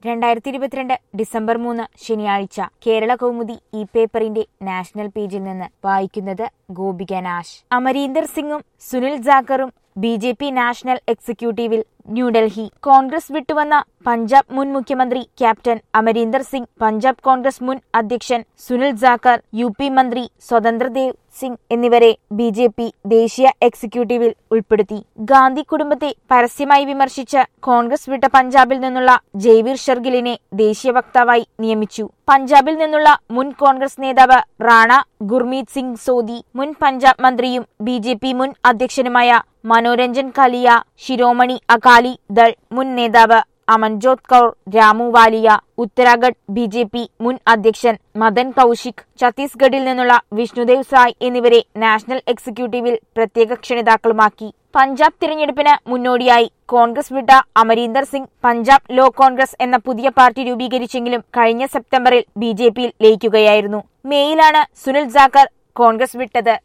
രണ്ടായിരത്തി ഇരുപത്തിരണ്ട് ഡിസംബർ മൂന്ന് ശനിയാഴ്ച കേരള കൗമുദി ഈ പേപ്പറിന്റെ നാഷണൽ പേജിൽ നിന്ന് വായിക്കുന്നത് ഗോപിക നാശ് അമരീന്ദർ സിംഗും സുനിൽ ജാക്കറും ബി ജെ പി നാഷണൽ എക്സിക്യൂട്ടീവിൽ ന്യൂഡൽഹി കോൺഗ്രസ് വിട്ടുവന്ന പഞ്ചാബ് മുൻ മുഖ്യമന്ത്രി ക്യാപ്റ്റൻ അമരീന്ദർ സിംഗ് പഞ്ചാബ് കോൺഗ്രസ് മുൻ അധ്യക്ഷൻ സുനിൽ ജാക്കർ യു പി മന്ത്രി സ്വതന്ത്രദേവ് സിംഗ് എന്നിവരെ ബി ജെ പി ദേശീയ എക്സിക്യൂട്ടീവിൽ ഉൾപ്പെടുത്തി ഗാന്ധി കുടുംബത്തെ പരസ്യമായി വിമർശിച്ച് കോൺഗ്രസ് വിട്ട പഞ്ചാബിൽ നിന്നുള്ള ജയ്വീർ ഷർഗിലിനെ ദേശീയ വക്താവായി നിയമിച്ചു പഞ്ചാബിൽ നിന്നുള്ള മുൻ കോൺഗ്രസ് നേതാവ് റാണ ഗുർമീത് സിംഗ് സോദി മുൻ പഞ്ചാബ് മന്ത്രിയും ബി ജെ പി മുൻ അധ്യക്ഷനുമായ മനോരഞ്ജൻ കലിയ ശിരോമണി അകാലി ദൾ മുൻ നേതാവ് Amanjot Kaur Ramoowalia Uttarakhand B J P മുൻ അധ്യക്ഷൻ മദൻ കൌശിക് ഛത്തീസ്ഗഡിൽ നിന്നുള്ള വിഷ്ണുദേവ് സായ് എന്നിവരെ നാഷണൽ എക്സിക്യൂട്ടീവിൽ പ്രത്യേക ക്ഷണിതാക്കളുമാക്കി പഞ്ചാബ് തിരഞ്ഞെടുപ്പിന് മുന്നോടിയായി കോൺഗ്രസ് വിട്ട അമരീന്ദർ സിംഗ് പഞ്ചാബ് ലോ കോൺഗ്രസ് എന്ന പുതിയ പാർട്ടി രൂപീകരിച്ചെങ്കിലും കഴിഞ്ഞ സെപ്റ്റംബറിൽ ബി ജെ പിയിൽ ലയിക്കുകയായിരുന്നു മേയിലാണ് സുനിൽ ജാക്കർ കോൺഗ്രസ് വിട്ടത്